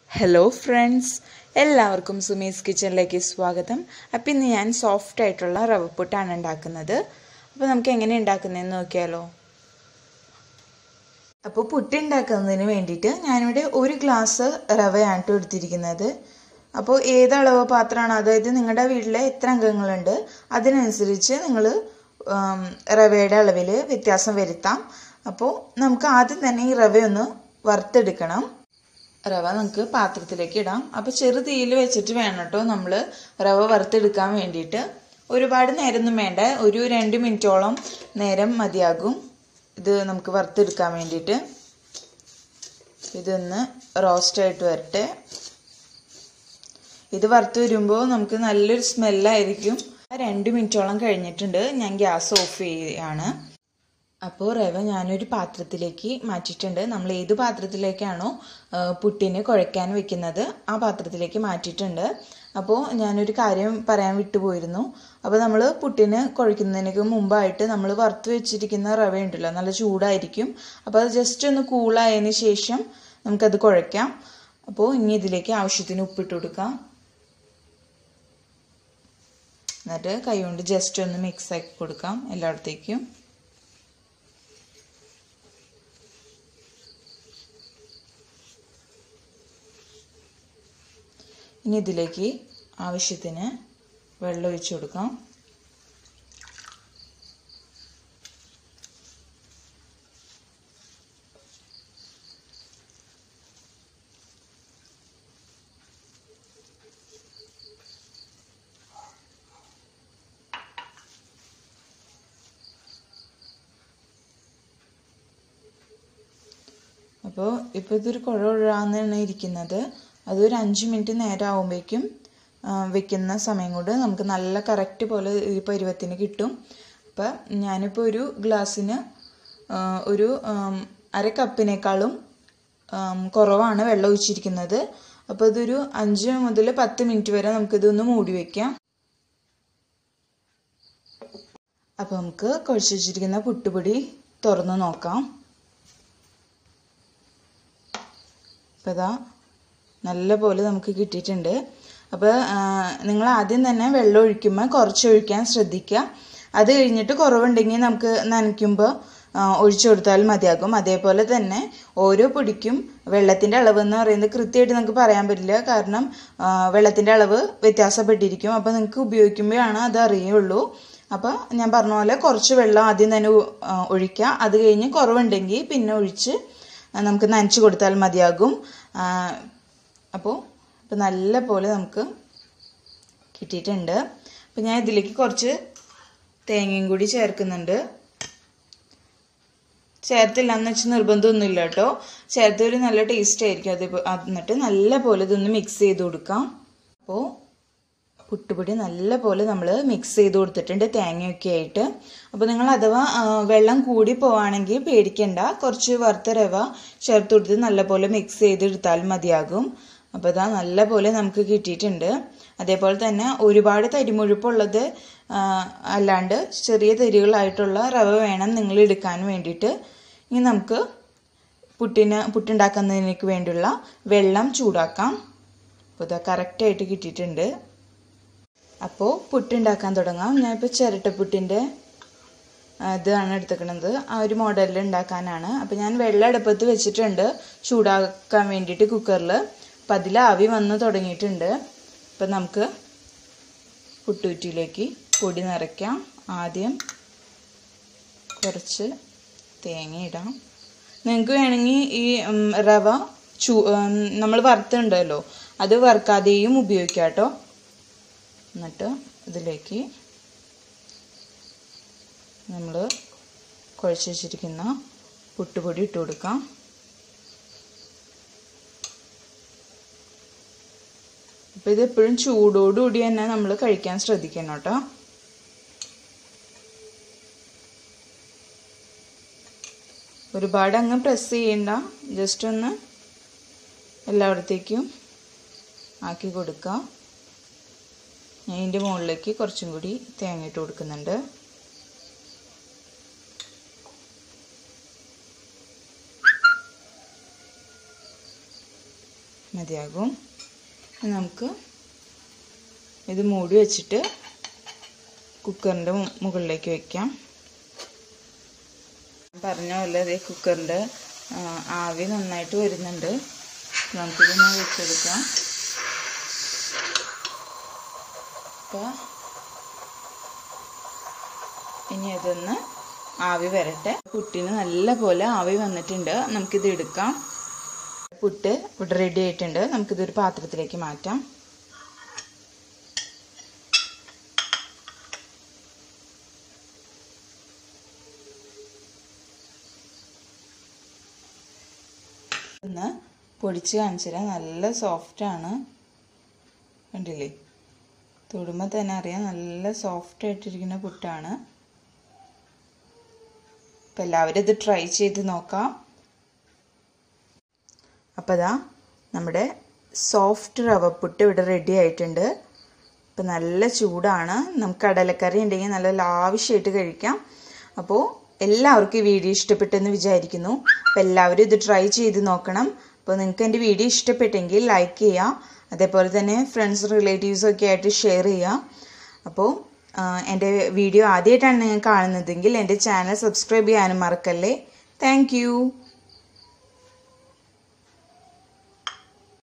hello friends എല്ലാവർക്കും സുമീസ് കിച്ചണിലേക്ക് സ്വാഗതം അപ്പം ഇന്ന് ഞാൻ സോഫ്റ്റ് ആയിട്ടുള്ള റവപ്പുട്ടാണ് ഉണ്ടാക്കുന്നത് അപ്പോൾ നമുക്ക് എങ്ങനെ ഉണ്ടാക്കുന്നതെന്ന് നോക്കിയാലോ അപ്പോൾ പുട്ട് ഉണ്ടാക്കുന്നതിന് വേണ്ടിയിട്ട് ഞാനിവിടെ ഒരു ഗ്ലാസ് റവയാണ് ട്ടോ എടുത്തിരിക്കുന്നത് അപ്പോൾ ഏത് അളവ് പാത്രമാണ് അതായത് നിങ്ങളുടെ വീട്ടിലെ എത്ര അംഗങ്ങളുണ്ട് അതിനനുസരിച്ച് നിങ്ങൾ റവയുടെ അളവിൽ വ്യത്യാസം വരുത്താം അപ്പോൾ നമുക്ക് ആദ്യം തന്നെ ഈ റവ ഒന്ന് വറുത്തെടുക്കണം റവ നമുക്ക് പാത്രത്തിലേക്ക് ഇടാം അപ്പോൾ ചെറു തീയിൽ വെച്ചിട്ട് വേണം കേട്ടോ നമ്മൾ റവ വറുത്തെടുക്കാൻ വേണ്ടിയിട്ട് ഒരുപാട് നേരമൊന്നും വേണ്ട ഒരു രണ്ട് മിനിറ്റോളം നേരം മതിയാകും ഇത് നമുക്ക് വറുത്തെടുക്കാൻ വേണ്ടിയിട്ട് ഇതൊന്ന് റോസ്റ്റായിട്ട് വരട്ടെ ഇത് വറുത്ത് വരുമ്പോൾ നമുക്ക് നല്ലൊരു സ്മെല്ലായിരിക്കും രണ്ട് മിനിറ്റോളം കഴിഞ്ഞിട്ടുണ്ട് ഞാൻ ഗ്യാസ് ഓഫ് ചെയ്യുകയാണ് അപ്പോൾ റവ ഞാനൊരു പാത്രത്തിലേക്ക് മാറ്റിയിട്ടുണ്ട് നമ്മൾ ഏത് പാത്രത്തിലേക്കാണോ പുട്ടിന് കുഴയ്ക്കാൻ വെക്കുന്നത് ആ പാത്രത്തിലേക്ക് മാറ്റിയിട്ടുണ്ട് അപ്പോൾ ഞാനൊരു കാര്യം പറയാൻ വിട്ടുപോയിരുന്നു അപ്പോൾ നമ്മൾ പുട്ടിന് കുഴയ്ക്കുന്നതിന് മുമ്പായിട്ട് നമ്മൾ വറുത്ത് വെച്ചിരിക്കുന്ന റവ ഉണ്ടല്ലോ നല്ല ചൂടായിരിക്കും അപ്പോൾ അത് ജസ്റ്റ് ഒന്ന് കൂളായതിന് ശേഷം നമുക്കത് കുഴയ്ക്കാം അപ്പോൾ ഇനി ഇതിലേക്ക് ആവശ്യത്തിന് ഉപ്പിട്ട് കൊടുക്കാം എന്നിട്ട് കൈ കൊണ്ട് ജസ്റ്റ് ഒന്ന് മിക്സ് ആക്കി കൊടുക്കാം എല്ലായിടത്തേക്കും ഇനി ഇതിലേക്ക് ആവശ്യത്തിന് വെള്ളം ഒഴിച്ചു കൊടുക്കാം അപ്പോൾ ഇപ്പോൾ ഇതൊരു കുഴ കുഴാന്നാണ് ഇരിക്കുന്നത് അതൊരു അഞ്ച് മിനിറ്റ് നേരം ആകുമ്പോഴേക്കും വെക്കുന്ന സമയം കൊണ്ട് നമുക്ക് നല്ല കറക്റ്റ് പോലെ ഈ പരുവത്തിന് കിട്ടും അപ്പം ഞാനിപ്പോൾ ഒരു ഗ്ലാസ്സിന് ഒരു അര കപ്പിനേക്കാളും കുറവാണ് വെള്ളം ഒഴിച്ചിരിക്കുന്നത് അപ്പോൾ ഇതൊരു അഞ്ച് മുതൽ പത്ത് മിനിറ്റ് വരെ നമുക്കിതൊന്ന് മൂടി വയ്ക്കാം അപ്പോൾ നമുക്ക് കുഴച്ച് വെച്ചിരിക്കുന്ന പുട്ടുപൊടി തുറന്ന് നോക്കാം അപ്പോൾ ഇതാ നല്ല പോലെ നമുക്ക് കിട്ടിയിട്ടുണ്ട് അപ്പോൾ നിങ്ങൾ ആദ്യം തന്നെ വെള്ളം ഒഴിക്കുമ്പോൾ കുറച്ച് ഒഴിക്കാൻ ശ്രദ്ധിക്കുക അത് കഴിഞ്ഞിട്ട് കുറവുണ്ടെങ്കിൽ നമുക്ക് നനയ്ക്കുമ്പോൾ ഒഴിച്ചു കൊടുത്താൽ മതിയാകും അതേപോലെ തന്നെ ഓരോ പൊടിക്കും വെള്ളത്തിൻ്റെ അളവ് എന്ന് പറയുന്നത് കൃത്യമായിട്ട് നമുക്ക് പറയാൻ പറ്റില്ല കാരണം വെള്ളത്തിൻ്റെ അളവ് വ്യത്യാസപ്പെട്ടിരിക്കും അപ്പോൾ നിങ്ങൾക്ക് ഉപയോഗിക്കുമ്പോഴാണ് അത് അറിയുള്ളൂ അപ്പോൾ ഞാൻ പറഞ്ഞ പോലെ കുറച്ച് വെള്ളം ആദ്യം തന്നെ ഒഴിക്കുക അത് കഴിഞ്ഞ് കുറവുണ്ടെങ്കിൽ പിന്നെ ഒഴിച്ച് നമുക്ക് നനച്ച് കൊടുത്താൽ മതിയാകും അപ്പോൾ ഇപ്പോൾ നല്ല പോലെ നമുക്ക് കിട്ടിയിട്ടുണ്ട് അപ്പോൾ ഞാൻ ഇതിലേക്ക് കുറച്ച് തേങ്ങയും കൂടി ചേർക്കുന്നുണ്ട് ചേർത്തില്ല എന്ന് വെച്ചാൽ നിർബന്ധമൊന്നുമില്ല കേട്ടോ ചേർത്ത് ഒരു നല്ല ടേസ്റ്റ് ആയിരിക്കും അത് എന്നിട്ട് നല്ല പോലെ ഇതൊന്ന് മിക്സ് ചെയ്ത് കൊടുക്കാം അപ്പോൾ പുട്ടുപൊടി നല്ല പോലെ നമ്മൾ മിക്സ് ചെയ്ത് കൊടുത്തിട്ടുണ്ട് തേങ്ങയൊക്കെ ആയിട്ട് അപ്പോൾ നിങ്ങൾ അഥവാ വെള്ളം കൂടി പോവാണെങ്കിൽ പേടിക്കണ്ട കുറച്ച് വറുത്ത റവ ചേർത്ത് കൊടുത്ത് നല്ല പോലെ മിക്സ് ചെയ്തെടുത്താൽ മതിയാകും അപ്പോൾ ഇതാ നല്ല പോലെ നമുക്ക് കിട്ടിയിട്ടുണ്ട് അതേപോലെ തന്നെ ഒരുപാട് തരിമുഴുപ്പുള്ളത് അല്ലാണ്ട് ചെറിയ തരികളായിട്ടുള്ള റവ വേണം നിങ്ങൾ എടുക്കാൻ വേണ്ടിയിട്ട് ഇനി നമുക്ക് പുട്ടിന് പുട്ടുണ്ടാക്കുന്നതിനേക്ക് വേണ്ടിയുള്ള വെള്ളം ചൂടാക്കാം അപ്പോൾ ഇതാ കറക്റ്റായിട്ട് കിട്ടിയിട്ടുണ്ട് അപ്പോൾ പുട്ടുണ്ടാക്കാൻ തുടങ്ങാം ഞാനിപ്പോൾ ചിരട്ടപ്പുട്ടിൻ്റെ ഇതാണ് എടുത്തേക്കണത് ആ ഒരു മോഡലിൽ ഉണ്ടാക്കാനാണ് അപ്പോൾ ഞാൻ വെള്ളം അടുപ്പത്ത് വെച്ചിട്ടുണ്ട് ചൂടാക്കാൻ വേണ്ടിയിട്ട് കുക്കറിൽ അപ്പം അതിൽ ആവി വന്ന് തുടങ്ങിയിട്ടുണ്ട് അപ്പം നമുക്ക് പുട്ടുകുറ്റിയിലേക്ക് പൊടി നിറയ്ക്കാം ആദ്യം കുറച്ച് തേങ്ങ ഇടാം നിങ്ങൾക്ക് വേണമെങ്കിൽ ഈ റവ ചൂ നമ്മൾ വറുത്തുണ്ടല്ലോ അത് വറുക്കാതെയും ഉപയോഗിക്കാം കേട്ടോ എന്നിട്ട് ഇതിലേക്ക് നമ്മൾ കുഴച്ച് വെച്ചിരിക്കുന്ന പുട്ടുപൊടി ഇട്ട് കൊടുക്കാം അപ്പോൾ ഇത് എപ്പോഴും ചൂടോടുകൂടി തന്നെ നമ്മൾ കഴിക്കാൻ ശ്രദ്ധിക്കണം കേട്ടോ ഒരുപാട് അങ്ങ് പ്രസ് ചെയ്യണ്ട ജസ്റ്റ് ഒന്ന് എല്ലായിടത്തേക്കും ആക്കി കൊടുക്കുക ഞാൻ ഇതിൻ്റെ മുകളിലേക്ക് കുറച്ചും കൂടി തേങ്ങ ഇട്ട് കൊടുക്കുന്നുണ്ട് മതിയാകും ഇനി നമുക്ക് ഇത് മൂടി വെച്ചിട്ട് കുക്കറിൻ്റെ മുകളിലേക്ക് വെക്കാം പറഞ്ഞ പോലെ അതേ കുക്കറിൻ്റെ ആവി നന്നായിട്ട് വരുന്നുണ്ട് നമുക്കിതൊന്ന് വെച്ചെടുക്കാം അപ്പോൾ ഇനി അതൊന്ന് ആവി വരട്ടെ പുട്ടിന് നല്ല പോലെ ആവി വന്നിട്ടുണ്ട് നമുക്കിത് എടുക്കാം പുട്ട് ഇവിടെ റെഡി ആയിട്ടുണ്ട് നമുക്കിതൊരു പാത്രത്തിലേക്ക് മാറ്റാം ഒന്ന് പൊടിച്ച് കാണിച്ചു തരാം നല്ല സോഫ്റ്റാണ് കണ്ടില്ലേ തൊടുമ്പോൾ തന്നെ അറിയാം നല്ല സോഫ്റ്റ് ആയിട്ടിരിക്കുന്ന പുട്ടാണ് അപ്പം എല്ലാവരും ഇത് ട്രൈ ചെയ്ത് നോക്കാം അപ്പോൾ ഇതാ നമ്മുടെ സോഫ്റ്റ് റവപ്പുട്ട് ഇവിടെ റെഡി ആയിട്ടുണ്ട് ഇപ്പം നല്ല ചൂടാണ് നമുക്ക് കടലക്കറി ഉണ്ടെങ്കിൽ നല്ല ലാവിഷായിട്ട് കഴിക്കാം അപ്പോൾ എല്ലാവർക്കും ഈ വീഡിയോ ഇഷ്ടപ്പെട്ടെന്ന് വിചാരിക്കുന്നു അപ്പോൾ എല്ലാവരും ഇത് ട്രൈ ചെയ്ത് നോക്കണം അപ്പോൾ നിങ്ങൾക്ക് എൻ്റെ വീഡിയോ ഇഷ്ടപ്പെട്ടെങ്കിൽ ലൈക്ക് ചെയ്യുക അതേപോലെ തന്നെ ഫ്രണ്ട്സ് റിലേറ്റീവ്സും ഒക്കെ ആയിട്ട് ഷെയർ ചെയ്യുക അപ്പോൾ എൻ്റെ വീഡിയോ ആദ്യമായിട്ടാണ് നിങ്ങൾ കാണുന്നതെങ്കിൽ എൻ്റെ ചാനൽ സബ്സ്ക്രൈബ് ചെയ്യാനും മറക്കല്ലേ താങ്ക്